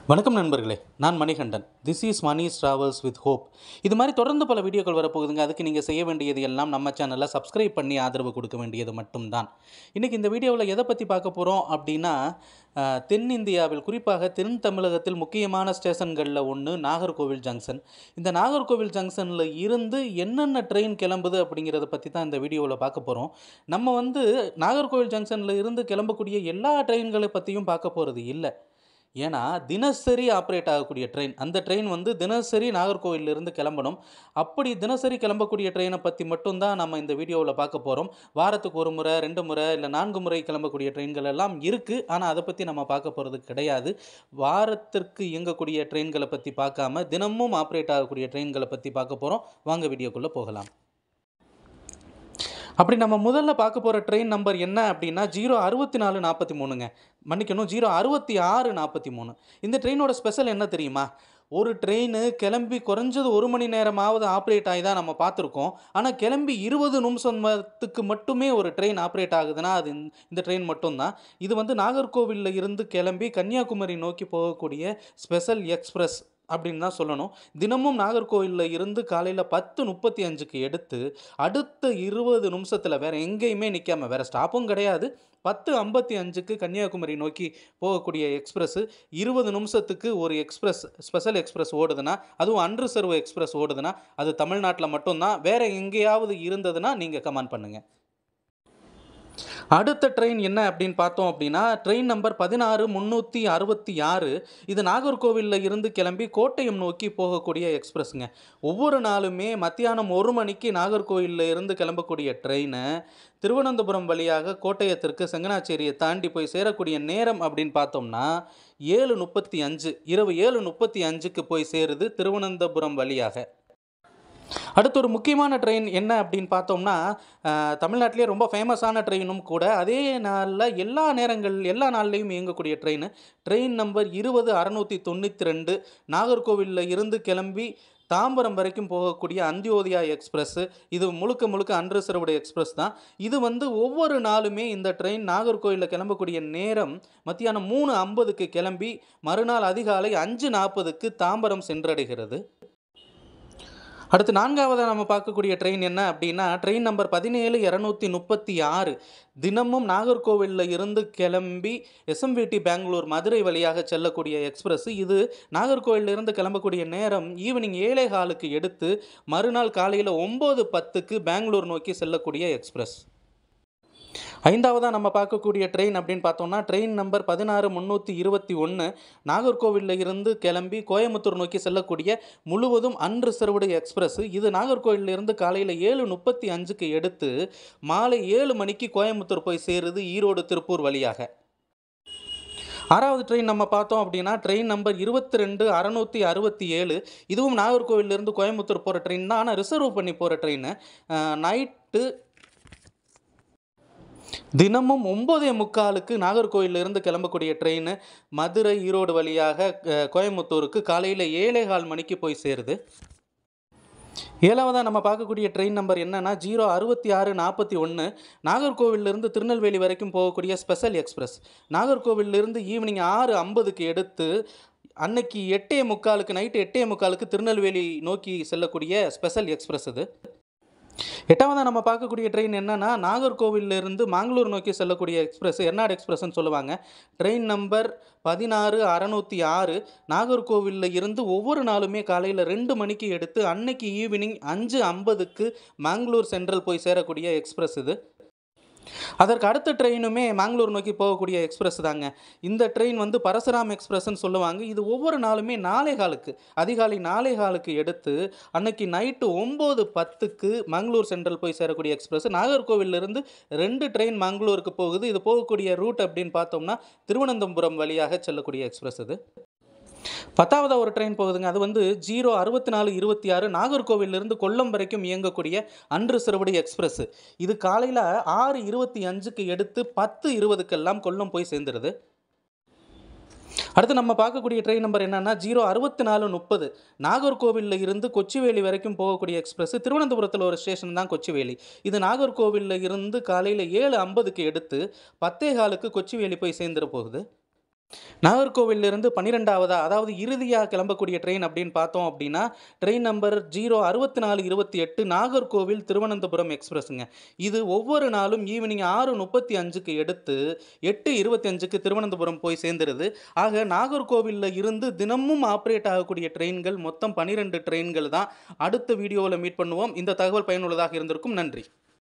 வணக்கம் நண்பர்களே நான் Manikandan this is Mani's travels with hope இது மாதிரி தொடர்ந்து பல வீடியோக்கள் வரப்போகுதுங்க அதுக்கு நீங்கள் செய்ய வேண்டியது எல்லாம் நம்ம சேனலில் சப்ஸ்கிரைப் பண்ணி ஆதரவு கொடுக்க வேண்டியது மட்டும்தான் இன்றைக்கி இந்த வீடியோவில் எதை பற்றி பார்க்க போகிறோம் அப்படின்னா அஹ், தென்னிந்தியாவில் குறிப்பாக தென் தமிழகத்தில் முக்கியமான ஸ்டேஷன்களில் ஒன்று நாகர்கோவில் ஜங்ஷன் இந்த நாகர்கோவில் ஜங்ஷனில் இருந்து என்னென்ன ட்ரெயின் கிளம்புது அப்படிங்கிறத பற்றி தான் இந்த வீடியோவில் பார்க்க போகிறோம் நம்ம வந்து நாகர்கோவில் ஜங்ஷனில் இருந்து கிளம்பக்கூடிய எல்லா ட்ரெயின்களை பற்றியும் பார்க்க போகிறது இல்லை ஏன்னா தினசரி ஆப்ரேட் ஆகக்கூடிய ட்ரெயின் அந்த ட்ரெயின் வந்து தினசரி நாகர்கோவிலிருந்து கிளம்பணும் அப்படி தினசரி கிளம்பக்கூடிய ட்ரெயினை பற்றி மட்டும்தான் நம்ம இந்த வீடியோவில் பார்க்க போகிறோம் வாரத்துக்கு ஒரு முறை ரெண்டு முறை இல்லை நான்கு முறை கிளம்பக்கூடிய ட்ரெயின்கள் எல்லாம் இருக்குது ஆனால் அதை பற்றி நம்ம பார்க்க போகிறது கிடையாது வாரத்திற்கு இயங்கக்கூடிய ட்ரெயின்களை பற்றி பார்க்காம தினமும் ஆப்ரேட் ஆகக்கூடிய ட்ரெயின்களை பற்றி பார்க்க போகிறோம் வாங்க வீடியோக்குள்ளே போகலாம் அப்படி நம்ம முதல்ல பார்க்க போகிற ட்ரெயின் நம்பர் என்ன அப்படின்னா ஜீரோ அறுபத்தி நாலு நாற்பத்தி மூணுங்க மன்னிக்கணும் ஜீரோ அறுபத்தி ஆறு நாற்பத்தி மூணு இந்த ட்ரெயினோட ஸ்பெஷல் என்ன தெரியுமா ஒரு ட்ரெயின் கிளம்பி குறைஞ்சது ஒரு மணி நேரமாவது ஆப்ரேட் ஆகி தான் நம்ம பார்த்துருக்கோம் ஆனால் கிளம்பி இருபது நிமிஷத்துக்கு மட்டுமே ஒரு ட்ரெயின் ஆப்ரேட் ஆகுதுன்னா அது இந்த- இந்த ட்ரெயின் மட்டும்தான் இது வந்து நாகர்கோவிலில் இருந்து கிளம்பி கன்னியாகுமரி நோக்கி போகக்கூடிய ஸ்பெஷல் எக்ஸ்பிரஸ் அப்படின்னு தான் சொல்லணும் தினமும் நாகர்கோவிலில் இருந்து காலையில் பத்து முப்பத்தி அஞ்சுக்கு எடுத்து அடுத்த இருபது நிமிஷத்தில் வேறு எங்கேயுமே நிற்காம வேறு ஸ்டாப்பும் கிடையாது பத்து ஐம்பத்தி அஞ்சுக்கு கன்னியாகுமரி நோக்கி போகக்கூடிய எக்ஸ்பிரஸ் இருபது நிமிஷத்துக்கு ஒரு எக்ஸ்பிரஸ் ஸ்பெஷல் எக்ஸ்பிரஸ் ஓடுதுன்னா அதுவும் அன்ரிசர்வ் எக்ஸ்பிரஸ் ஓடுதுன்னா அது தமிழ்நாட்டில் மட்டும்தான் வேறு எங்கேயாவது இருந்ததுன்னா நீங்கள் கமெண்ட் பண்ணுங்கள் அடுத்த ட்ரெயின் என்ன அப்படின்னு பார்த்தோம் அப்படின்னா ட்ரெயின் நம்பர் பதினாறு முந்நூற்றி அறுபத்தி ஆறு இது நாகர்கோவிலில் இருந்து கிளம்பி கோட்டயம் நோக்கி போகக்கூடிய எக்ஸ்பிரஸ்ங்க ஒவ்வொரு நாளுமே மத்தியானம் ஒரு மணிக்கு நாகர்கோவிலில் இருந்து கிளம்பக்கூடிய ட்ரெயினை திருவனந்தபுரம் வழியாக கோட்டயத்திற்கு செங்கனாச்சேரியை தாண்டி போய் சேரக்கூடிய நேரம் அப்படின்னு பார்த்தோம்னா ஏழு முப்பத்தி அஞ்சு இரவு ஏழு முப்பத்தி அஞ்சுக்கு போய் சேருது திருவனந்தபுரம் வழியாக அடுத்து ஒரு முக்கியமான ட்ரெயின் என்ன அப்படின்னு பார்த்தோம்னா அஹ், தமிழ்நாட்டிலே ரொம்ப ஃபேமஸான ட்ரெயினும் கூட அதே நாளில் எல்லா நேரங்கள் எல்லா நாள்லேயும் இயங்கக்கூடிய ட்ரெயின் ட்ரெயின் நம்பர் இருபது அறநூற்றி தொண்ணூற்றி ரெண்டு நாகர்கோவிலில் இருந்து கிளம்பி தாம்பரம் வரைக்கும் போகக்கூடிய அந்தியோதயா எக்ஸ்பிரஸ் இது முழுக்க முழுக்க அன்ரிசர்வ்டு எக்ஸ்பிரஸ் தான் இது வந்து ஒவ்வொரு நாளுமே இந்த ட்ரெயின் நாகர்கோவிலில் கிளம்பக்கூடிய நேரம் மத்தியானம் மூணு ஐம்பதுக்கு கிளம்பி மறுநாள் அதிகாலை அஞ்சு நாற்பதுக்கு தாம்பரம் சென்றடைகிறது அடுத்து நான்காவதாக நம்ம பார்க்கக்கூடிய ட்ரெயின் என்ன அப்படின்னா ட்ரெயின் நம்பர் பதினேழு இரநூத்தி முப்பத்தி ஆறு தினமும் நாகர்கோவிலில் இருந்து கிளம்பி எஸ்எம்விடி பெங்களூர் மதுரை வழியாக செல்லக்கூடிய எக்ஸ்பிரஸ் இது நாகர்கோவிலில் இருந்து கிளம்பக்கூடிய நேரம் ஈவினிங் ஏழே காலுக்கு எடுத்து மறுநாள் காலையில் ஒம்பது பத்துக்கு பெங்களூர் நோக்கி செல்லக்கூடிய எக்ஸ்பிரஸ் ஐந்தாவதாக நம்ம பார்க்கக்கூடிய ட்ரெயின் அப்படின்னு பார்த்தோம்னா ட்ரெயின் நம்பர் பதினாறு முந்நூற்றி இருபத்தி ஒன்று நாகர்கோவிலில் இருந்து கிளம்பி கோயம்புத்தூர் நோக்கி செல்லக்கூடிய முழுவதும் அன்ரிசர்வ்டு எக்ஸ்பிரஸ் இது நாகர்கோவிலில் இருந்து காலையில் ஏழு முப்பத்தி அஞ்சுக்கு எடுத்து மாலை ஏழு மணிக்கு கோயம்புத்தூர் போய் சேருது ஈரோடு திருப்பூர் வழியாக ஆறாவது ட்ரெயின் நம்ம பார்த்தோம் அப்படின்னா ட்ரெயின் நம்பர் இருபத்தி ரெண்டு அறநூற்றி அறுபத்தி ஏழு இதுவும் நாகர்கோவிலிருந்து கோயம்புத்தூர் போகிற ட்ரெயின் தான் ஆனால் ரிசர்வ் பண்ணி போகிற ட்ரெயின் நைட்டு தினமும் ஒம்போதே முக்காலுக்கு நாகர்கோயிலில் இருந்து கிளம்பக்கூடிய ட்ரெயின் மதுரை ஈரோடு வழியாக அஹ், கோயம்புத்தூருக்கு காலையில் ஏழே கால் மணிக்கு போய் சேருது ஏழாவதாக நம்ம பார்க்கக்கூடிய ட்ரெயின் நம்பர் என்னன்னா ஜீரோ அறுபத்தி ஆறு நாற்பத்தி ஒன்று நாகர்கோவிலிருந்து திருநெல்வேலி வரைக்கும் போகக்கூடிய ஸ்பெஷல் எக்ஸ்பிரஸ் நாகர்கோவிலிருந்து ஈவினிங் ஆறு ஐம்பதுக்கு எடுத்து அன்னைக்கு எட்டே முக்காலுக்கு நைட்டு எட்டே முக்காலுக்கு திருநெல்வேலி நோக்கி செல்லக்கூடிய ஸ்பெஷல் எக்ஸ்பிரஸ் இது எட்டாவதாக நம்ம பார்க்கக்கூடிய ட்ரெயின் என்னன்னா நாகர்கோவில்ல இருந்து மாங்களூர் நோக்கி செல்லக்கூடிய எக்ஸ்பிரஸ் எர்நாடு எக்ஸ்பிரஸ்ன்னு சொல்லுவாங்க ட்ரெயின் நம்பர் பதினாறு அறநூற்றி ஆறு நாகர்கோவிலில் இருந்து ஒவ்வொரு நாளுமே காலையில் ரெண்டு மணிக்கு எடுத்து அன்னைக்கு ஈவினிங் அஞ்சு ஐம்பதுக்கு மாங்களூர் சென்ட்ரல் போய் சேரக்கூடிய எக்ஸ்பிரஸ் இது அதற்கு அடுத்த ட்ரெயினுமே மாங்களூர் நோக்கி போகக்கூடிய எக்ஸ்பிரஸ் தாங்க இந்த ட்ரெயின் வந்து பரசுராம் எக்ஸ்பிரஸ்ன்னு சொல்லுவாங்க இது ஒவ்வொரு நாளுமே நாளை காலுக்கு அதிகாலை நாளை காலுக்கு எடுத்து அன்னைக்கு நைட்டு ஒம்பது பத்துக்கு மங்களூர் சென்ட்ரல் போய் சேரக்கூடிய எக்ஸ்பிரஸ் நாகர்கோவிலிருந்து ரெண்டு ட்ரெயின் மங்களூருக்கு போகுது இது போகக்கூடிய ரூட் அப்படின்னு பார்த்தோம்னா திருவனந்தபுரம் வழியாக செல்லக்கூடிய எக்ஸ்பிரஸ் இது பத்தாவது ஒரு ட்ரெயின் போகுதுங்க அது வந்து ஜீரோ அறுபத்தி நாலு இருபத்தி ஆறு நாகர்கோவிலிருந்து கொல்லம் வரைக்கும் இயங்கக்கூடிய அன்ரிசர்வ்டு எக்ஸ்பிரஸ் இது காலையில் ஆறு இருபத்தி அஞ்சுக்கு எடுத்து பத்து இருபதுக்கெல்லாம் கொல்லம் போய் சேர்ந்துருது அடுத்து நம்ம பார்க்கக்கூடிய ட்ரெயின் நம்பர் என்னன்னா ஜீரோ அறுபத்தி நாலு முப்பது நாகர்கோவிலில் இருந்து கொச்சிவேலி வரைக்கும் போகக்கூடிய எக்ஸ்பிரஸ் திருவனந்தபுரத்தில் ஒரு ஸ்டேஷன் தான் கொச்சிவேலி இது நாகர்கோவிலில் இருந்து காலையில் ஏழு ஐம்பதுக்கு எடுத்து பத்தே காலுக்கு கொச்சிவேலி போய் சேர்ந்துட போகுது நாகர்கோவிலிருந்து பன்னிரெண்டாவதா அதாவது இறுதியாக கிளம்பக்கூடிய ட்ரெயின் அப்படின்னு பார்த்தோம் அப்படின்னா ட்ரெயின் நம்பர் ஜீரோ அறுபத்தி நாலு இருபத்தி எட்டு நாகர்கோவில் திருவனந்தபுரம் எக்ஸ்பிரஸுங்க இது ஒவ்வொரு நாளும் ஈவினிங் ஆறு முப்பத்தி அஞ்சுக்கு எடுத்து எட்டு இருபத்தி அஞ்சுக்கு திருவனந்தபுரம் போய் சேர்ந்துருது ஆக நாகர்கோவிலில் இருந்து தினமும் ஆப்ரேட் ஆகக்கூடிய ட்ரெயின்கள் மொத்தம் பன்னிரெண்டு ட்ரெயின்கள் தான் அடுத்த வீடியோவில் மீட் பண்ணுவோம் இந்த தகவல் பயனுள்ளதாக இருந்திருக்கும் நன்றி